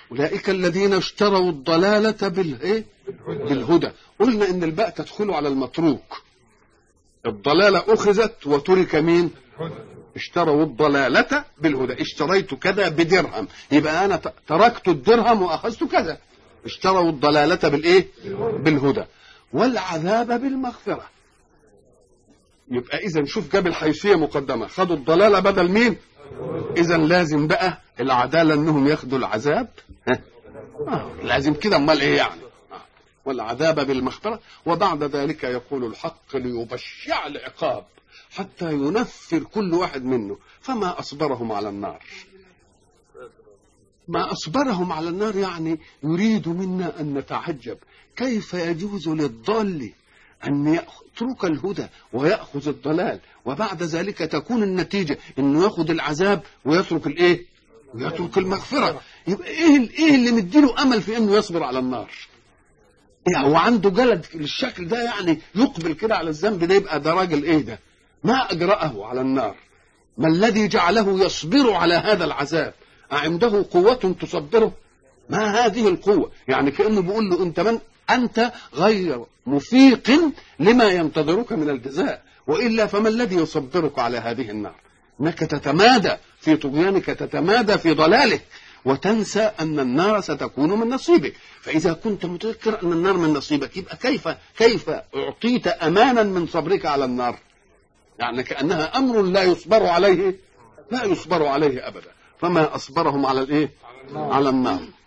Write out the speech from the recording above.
أولئك الذين اشتروا الضلالة بالإيه؟ بالهدى قلنا إن الباء تدخل على المتروك الضلالة أخذت وترك مين اشتروا الضلالة بالهدى اشتريت كذا بدرهم يبقى أنا ت- تركت الدرهم وأخذت كذا اشتروا الضلالة بالإيه بالهدى والعذاب بالمغفرة يبقى إذا شوف جاب الحيثية مقدمة خدوا الضلالة بدل مين إذا لازم بقى العدالة إنهم ياخدوا العذاب ها؟ آه لازم كده أمال إيه يعني آه. والعذاب بالمغفرة وبعد ذلك يقول الحق ليبشع العقاب حتى ينفر كل واحد منه فما أصبرهم على النار ما أصبرهم على النار يعني يريد منا أن نتعجب كيف يجوز للضال أن يترك الهدى ويأخذ الضلال وبعد ذلك تكون النتيجة أنه يأخذ العذاب ويترك الإيه؟ ويترك المغفرة يبقى إيه, إيه اللي مديله أمل في أنه يصبر على النار يعني هو عنده جلد للشكل ده يعني يقبل كده على الذنب ده يبقى ده راجل إيه ده ما أجرأه على النار ما الذي جعله يصبر على هذا العذاب أعنده قوة تصبره ما هذه القوة يعني كأنه بيقول له أنت من أنت غير مفيق لما ينتظرك من الجزاء وإلا فما الذي يصبرك على هذه النار أنك تتمادى في طغيانك تتمادى في ضلالك وتنسى أن النار ستكون من نصيبك فإذا كنت متذكر أن النار من نصيبك يبقى كيف كيف أعطيت أمانا من صبرك على النار يعني كأنها أمر لا يصبر عليه لا يصبر عليه أبدا فما أصبرهم على الإيه على النار